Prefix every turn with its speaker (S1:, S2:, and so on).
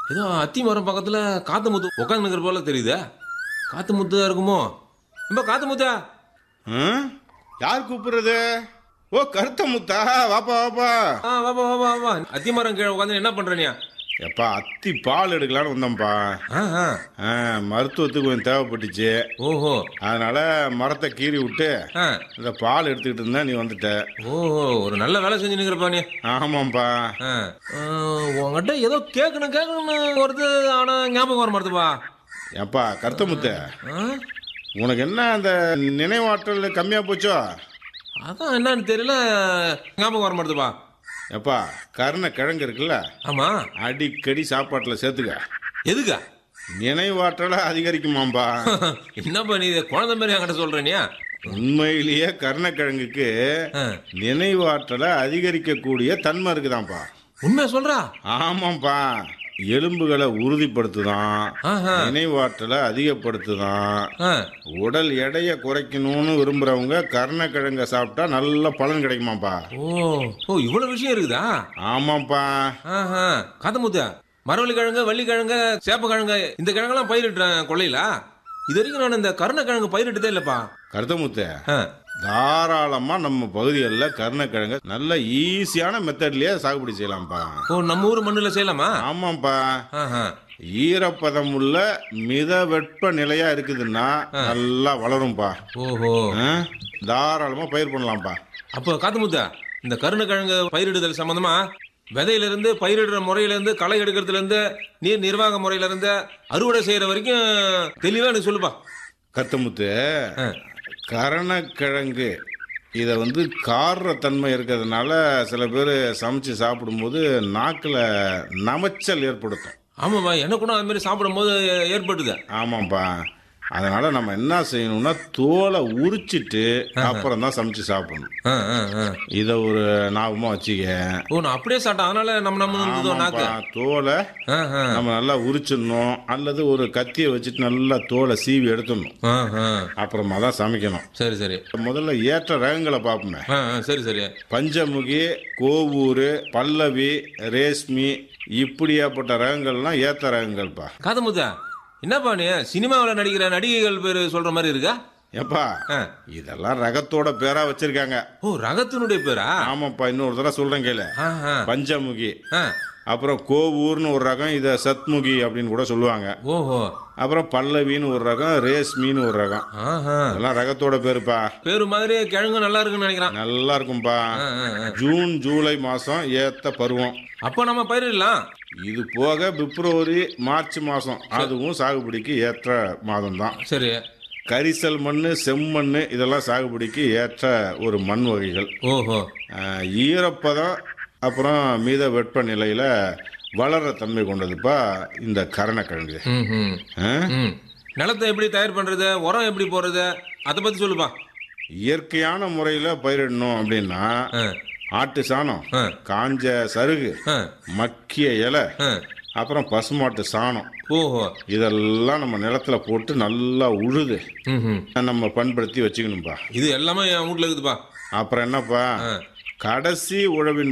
S1: ஏதோ அத்தி மரம் பக்கத்துல காத்து முத்து உட்காந்து நிக்கிற போல தெரியுதா காத்து முத்து இருக்குமோ ரொம்ப காத்து முத்தா
S2: ம்? யார் கூப்பிடுறது ஓ கருத்த முத்தா வாப்பா வாப்பா
S1: ஆ வாப்பா வாப்பா வாப்பா அத்தி மரம் கீழே உட்காந்து என்ன பண்ற நீ
S2: எப்பா அத்தி பால் எடுக்கலான்னு வந்தோம்ப்பா
S1: ஆ ஆ
S2: ஆ, மருத்துவத்துக்கு கொஞ்சம் தேவைப்பட்டுச்சு
S1: ஓஹோ
S2: அதனால மரத்தை கீறி விட்டு
S1: ஆ
S2: இந்த பால் எடுத்துக்கிட்டு இருந்தா நீ வந்துட்ட
S1: ஓஹோ ஒரு நல்ல வேலை செஞ்சு நிக்கிறப்பா நீ
S2: ஆமாம்ப்பா
S1: ஆ, ஆ, உன்கிட்ட ஏதோ கேட்கணும் கேட்கணும்னு வருது ஆனா ஞாபகம் வர மாட்டுதுப்பா
S2: எப்பா கருத்த முத்த
S1: ஆ?
S2: உனக்கு என்ன அந்த நினைவாற்றல் கம்மியா போச்சோ
S1: அதான் என்னன்னு தெரியல ஞாபகம் வர மாட்டுதுப்பா
S2: எப்பா கருணை கிழங்கு இருக்குல்ல
S1: ஆமா
S2: அடிக்கடி சாப்பாட்டில் சேர்த்துக்க
S1: எதுக்கா
S2: நினைவாற்றலை அதிகரிக்குமாம்பா
S1: என்னப்பா நீ இதை குழந்தை மாதிரி என்கிட்ட சொல்ற நீ
S2: உண்மையிலேயே கருணக்கிழங்குக்கு
S1: ஆ.
S2: நினைவாற்றலை அதிகரிக்கக்கூடிய தன்மை இருக்குதாம்ப்பா
S1: உண்மையா சொல்றா
S2: ஆமாம்ப்பா எலும்புகளை உறுதிப்படுத்துதான்
S1: ஆஹா.
S2: நினைவாற்றலை அதிகப்படுத்துதான்
S1: ஆ,
S2: உடல் எடையை குறைக்கணும்னு விரும்புறவங்க கருணக்கிழங்க சாப்பிட்டா நல்ல பலன் கிடைக்குமாப்பா
S1: ஓ ஓ இவ்வளவு விஷயம் இருக்குதா
S2: ஆமாப்பா
S1: ஆஹா காத்தமுத்த மரவள்ளி கிழங்கு வள்ளி கிழங்கு சேப்ப கிழங்கு இந்த கிழங்கெல்லாம் பயிரிட்டுறேன் கொள்ளையில இது வரைக்கும் நான் இந்த கருணக்கிழங்கு பயிரிட்டதே இல்லப்பா
S2: கருத்தமுத்த
S1: ஆ,
S2: தாராளமா நம்ம பகுதிகளில் கருணக்கிழங்கு நல்ல ஈஸியான மெத்தட்லயே சாகுபடி செய்யலாம்ப்பா
S1: ஓ நம்ம ஊர் மண்ணுல செய்யலாமா
S2: ஆமாம்ப்பா
S1: ஆஹா
S2: ஈரப்பதம் உள்ள மித வெப்ப நிலையா இருக்குதுன்னா நல்லா வளரும்பா
S1: ஓஹோ
S2: ஆ? தாராளமா பயிர் பண்ணலாம்ப்பா
S1: அப்போ காத்தமுத்த இந்த கருணக்கிழங்கு பயிரிடுதல் சம்பந்தமா விதையில இருந்து பயிரிடுற முறையில இருந்து களை எடுக்கிறதுல இருந்து நீர் நிர்வாக முறையில இருந்து அறுவடை செய்யற வரைக்கும் தெளிவா எனக்கு சொல்லுப்பா
S2: கத்தமுத்து
S1: ஆ.
S2: கரணக்கிழங்கு இதை வந்து கார தன்மை இருக்கிறதுனால சில பேர் சமைச்சு சாப்பிடும்போது நாக்கில் நமைச்சல் ஏற்படுத்தும்
S1: ஆமாப்பா எனக்கு கூட அது மாதிரி சாப்பிடும்போது ஏற்பட்டுது
S2: ஆமாம்ப்பா அதனால நம்ம என்ன செய்யணும்னா தோலை உரிச்சிட்டு அப்புறம் தான் சமைச்சு சாப்பிடணும்
S1: ஆ, ஆ, ஆ.
S2: இதை ஒரு ஞாபகமா வச்சுக்க
S1: ஓ நான் அப்படியே சாப்பிட்டேன் அதனால நம்ம நம்ம இருந்ததோ நாக்கு
S2: ஆமாப்பா, தோலை
S1: ஆ, ஆ.
S2: நம்ம நல்லா உரிச்சிடணும் அல்லது ஒரு கத்தியை வச்சுட்டு நல்லா தோலை சீவி எடுத்துடணும்
S1: ஆ, ஆ.
S2: அப்புறமா தான் சமைக்கணும்
S1: சரி சரி
S2: முதல்ல ஏற்ற ரகங்களை பார்ப்போமே
S1: ஆ, ஆ, சரி சரி
S2: பஞ்சமுகி கோவூர் பல்லவி ரேஷ்மி இப்படியாப்பட்ட ரகங்கள்லாம் ஏத்த ரகங்கள்ப்பா
S1: காதமுத்தா என்னப்பா நீ சினிமாவில் நடிக்கிற நடிகைகள் பேர் சொல்ற மாதிரி இருக்கா
S2: ஏப்பா
S1: ஆ.
S2: இதெல்லாம் ரகத்தோட பேரா வச்சிருக்காங்க
S1: ஓ ரகத்தினுடைய பேரா
S2: ஆமாப்பா இன்னொரு தடவை சொல்றேன் கேளு
S1: ஆ, ஆ.
S2: பஞ்சமுகி
S1: ஆ.
S2: அப்புறம் கோவூர்னு ஒரு ரகம் இதை சத்முகி அப்படின்னு கூட சொல்லுவாங்க
S1: ஓஹோ
S2: அப்புறம் பல்லவின்னு ஒரு ரகம் ரேஷ்மின்னு ஒரு ரகம்
S1: ஆஹா.
S2: இதெல்லாம் ரகத்தோட பேருப்பா
S1: பேரு மாதிரி கிழங்கு நல்லா இருக்குன்னு நினைக்கிறான்
S2: நல்லா இருக்கும்பா
S1: ஆ, ஆ, ஆ.
S2: ஜூன் ஜூலை மாசம் ஏத்த பருவம்
S1: அப்போ நம்ம பயிரிடலாம்
S2: இது போக பிப்ரவரி மார்ச் மாசம் அதுவும் சாகுபடிக்கு ஏற்ற மாதம் தான்
S1: சரி
S2: கரிசல் மண் செம்மண் இதெல்லாம் சாகுபடிக்கு ஏற்ற ஒரு மண் வகைகள்
S1: ஓஹோ
S2: ஆஹ், ஈரப்பதம் அப்புறம் மீத வெப்பநிலையில வளர தன்மை கொண்டதுப்பா இந்த கரணக்கிழங்கு
S1: ம் ம்
S2: ஆஹ்,
S1: ம் நிலத்தை எப்படி தயார் பண்றது உரம் எப்படி போடுறது அதை பத்தி சொல்லுப்பா
S2: இயற்கையான முறையில் பயிரிடணும் அப்படின்னா
S1: ஆ,
S2: ஆட்டு சாணம்
S1: ஆ.
S2: காஞ்ச சருகு
S1: ஆ,
S2: மக்கிய இலை
S1: ஆ.
S2: அப்புறம் பசுமாட்டு சாணம்
S1: ஓஹோ
S2: இதெல்லாம் நம்ம நிலத்துல போட்டு நல்லா உழுது
S1: ம் ம்
S2: நம்ம பண்படுத்தி வச்சுக்கணும்பா
S1: இது எல்லாமே என் வீட்ல இருக்குதுப்பா
S2: அப்புறம் என்னப்பா
S1: ஆ.
S2: கடைசி உழவின்